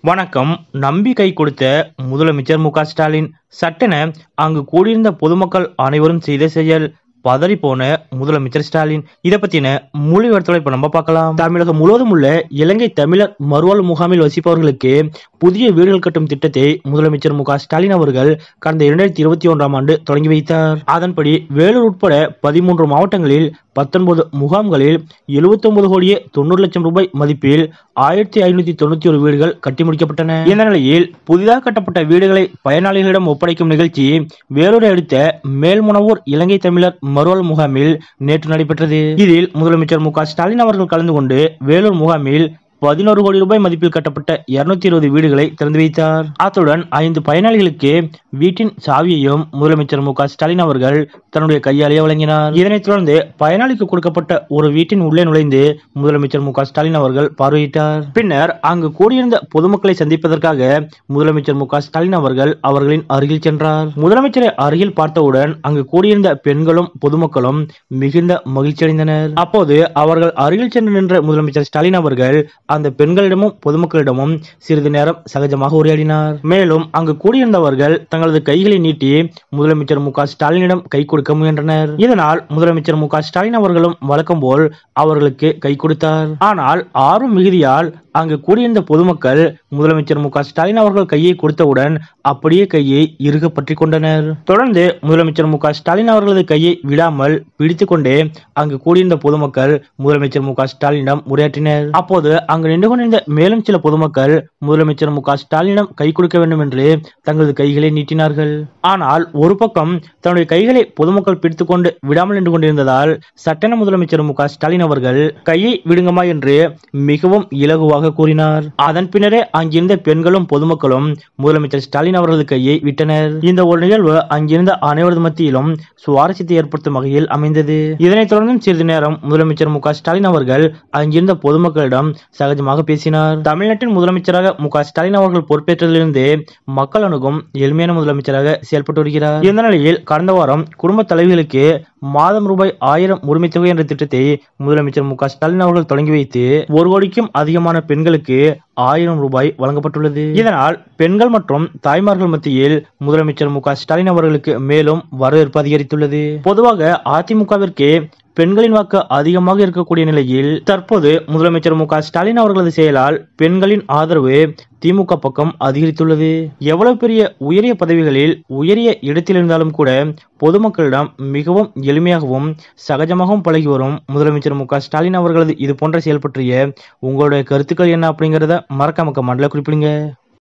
வணக்கம் நம்பி கை கொடுத்த முதலமைச்சர் மு க ஸ்டாலின் சட்டென அங்கு கூடியிருந்த பொதுமக்கள் அனைவரும் செய்த செயல் பதறி போன முதலமைச்சர் ஸ்டாலின் இதை பத்தின முழு விவரத்தோட இப்ப நம்ம பார்க்கலாம் தமிழகம் முழுவதும் உள்ள இலங்கை தமிழர் மறுவாழ்வு முகாமில் வசிப்பவர்களுக்கு புதிய வீடுகள் கட்டும் திட்டத்தை முதலமைச்சர் மு க ஸ்டாலின் அவர்கள் கடந்த இரண்டாயிரத்தி இருபத்தி ஒன்றாம் ஆண்டு தொடங்கி வைத்தார் அதன்படி வேலூர் உட்பட பதிமூன்று மாவட்டங்களில் பத்தொன்பது முகாம்களில் 79 கோடியே தொண்ணூறு லட்சம் ரூபாய் மதிப்பில் ஆயிரத்தி ஐநூத்தி தொண்ணூத்தி ஒரு வீடுகள் கட்டி முடிக்கப்பட்டன இந்த நிலையில் புதிதாக கட்டப்பட்ட வீடுகளை பயனாளிகளிடம் ஒப்படைக்கும் நிகழ்ச்சி வேலூரை அடுத்த மேல்முனவூர் இலங்கை தமிழர் மறுவாழ்வு முகாமில் நேற்று நடைபெற்றது இதில் முதலமைச்சர் மு க ஸ்டாலின் அவர்கள் கலந்து கொண்டு வேலூர் முகாமில் பதினோரு கோடி ரூபாய் மதிப்பில் கட்டப்பட்ட இருநூத்தி இருபது வீடுகளை திறந்து வைத்தார் அத்துடன் ஐந்து பயனாளிகளுக்கு வீட்டின் சாவியையும் முதலமைச்சர் மு க ஸ்டாலின் அவர்கள் தன்னுடைய கையாலேயே வழங்கினார் இதனைத் தொடர்ந்து பயனாளிக்கு கொடுக்கப்பட்ட ஒரு வீட்டின் உள்ளே நுழைந்து முதலமைச்சர் மு க ஸ்டாலின் அவர்கள் பார்வையிட்டார் பின்னர் அங்கு கூடியிருந்த பொதுமக்களை சந்திப்பதற்காக முதலமைச்சர் மு க ஸ்டாலின் அவர்கள் அவர்களின் அருகில் சென்றார் முதலமைச்சரை அருகில் பார்த்தவுடன் அங்கு கூடியிருந்த பெண்களும் பொதுமக்களும் மிகுந்த மகிழ்ச்சி அடைந்தனர் அப்போது அவர்கள் அருகில் சென்று நின்ற முதலமைச்சர் ஸ்டாலின் அவர்கள் அந்த பெண்களிடமும் பொதுமக்களிடமும் சிறிது நேரம் சகஜமாக உரையாடினார் மேலும் அங்கு கூடியிருந்தவர்கள் தங்களது கைகளை நீட்டி முதலமைச்சர் மு க ஸ்டாலினிடம் கை கொடுக்க முயன்றனர் இதனால் முதலமைச்சர் மு க ஸ்டாலின் அவர்களும் வழக்கம் போல் அவர்களுக்கு கை கொடுத்தார் ஆனால் ஆர்வம் மிகுதியால் அங்கு கூடியிருந்த பொதுமக்கள் முதலமைச்சர் மு க ஸ்டாலின் அவர்கள் கையை கொடுத்தவுடன் அப்படியே கையை இறுக பற்றி கொண்டனர் தொடர்ந்து முதலமைச்சர் மு க ஸ்டாலின் அவர்களது கையை விடாமல் பிடித்துக் கொண்டே அங்கு கூடியிருந்த பொதுமக்கள் முதலமைச்சர் மு க ஸ்டாலினிடம் உரையாற்றினர் அப்போது அங்கு நின்று கொண்டிருந்த மேலும் சில பொதுமக்கள் முதலமைச்சர் மு க ஸ்டாலினிடம் கை கொடுக்க வேண்டும் என்று தங்களது கைகளை நீட்டினார்கள் ஆனால் ஒரு பக்கம் தன்னுடைய கைகளை பொதுமக்கள் பிடித்துக் கொண்டு விடாமல் நின்று கொண்டிருந்ததால் சட்டென முதலமைச்சர் மு க ஸ்டாலின் அவர்கள் கையை விடுங்கம்மா என்று மிகவும் இலகுவாக கூறினார் அதன் பின்னரே அங்கிருந்த பெண்களும் பொதுமக்களும் முதலமைச்சர் ஸ்டாலின் அவர்களது கையை விட்டனர் இந்த ஒரு நிகழ்வு அங்கிருந்த அனைவரது மத்தியிலும் சுவாரஸ்யத்தை ஏற்படுத்தும் வகையில் அமைந்தது இதனைத் தொடர்ந்தும் சிறிது நேரம் முதலமைச்சர் மு க ஸ்டாலின் அவர்கள் அங்கிருந்த பொதுமக்களிடம் சகஜமாக பேசினார் தமிழ்நாட்டின் முதலமைச்சராக மு க ஸ்டாலின் அவர்கள் பொறுப்பேற்றதிலிருந்து மக்கள் அணுகும் எளிமையான முதலமைச்சராக செயல்பட்டு வருகிறார் இந்த நிலையில் கடந்த வாரம் குடும்ப தலைவிகளுக்கு மாதம் ரூபாய் ஆயிரம் உரிமை தொகை என்ற திட்டத்தை முதலமைச்சர் மு க ஸ்டாலின் அவர்கள் தொடங்கி வைத்து ஒரு கோடிக்கும் அதிகமான பெண்களுக்கு ஆயிரம் ரூபாய் வழங்கப்பட்டுள்ளது இதனால் பெண்கள் மற்றும் தாய்மார்கள் மத்தியில் முதலமைச்சர் மு க ஸ்டாலின் அவர்களுக்கு மேலும் வரவேற்பு அதிகரித்துள்ளது பொதுவாக அதிமுகவிற்கு பெண்களின் வாக்கு அதிகமாக இருக்கக்கூடிய நிலையில் தற்போது முதலமைச்சர் மு க ஸ்டாலின் அவர்களது செயலால் பெண்களின் ஆதரவு திமுக பக்கம் அதிகரித்துள்ளது எவ்வளவு பெரிய உயரிய பதவிகளில் உயரிய இடத்தில் இருந்தாலும் கூட பொதுமக்களிடம் மிகவும் எளிமையாகவும் சகஜமாகவும் பழகி வரும் முதலமைச்சர் மு க ஸ்டாலின் அவர்களது இது போன்ற செயல் பற்றிய உங்களுடைய கருத்துக்கள் என்ன அப்படிங்கறத மறக்காம கமெண்ட்ல குறிப்பிடுங்க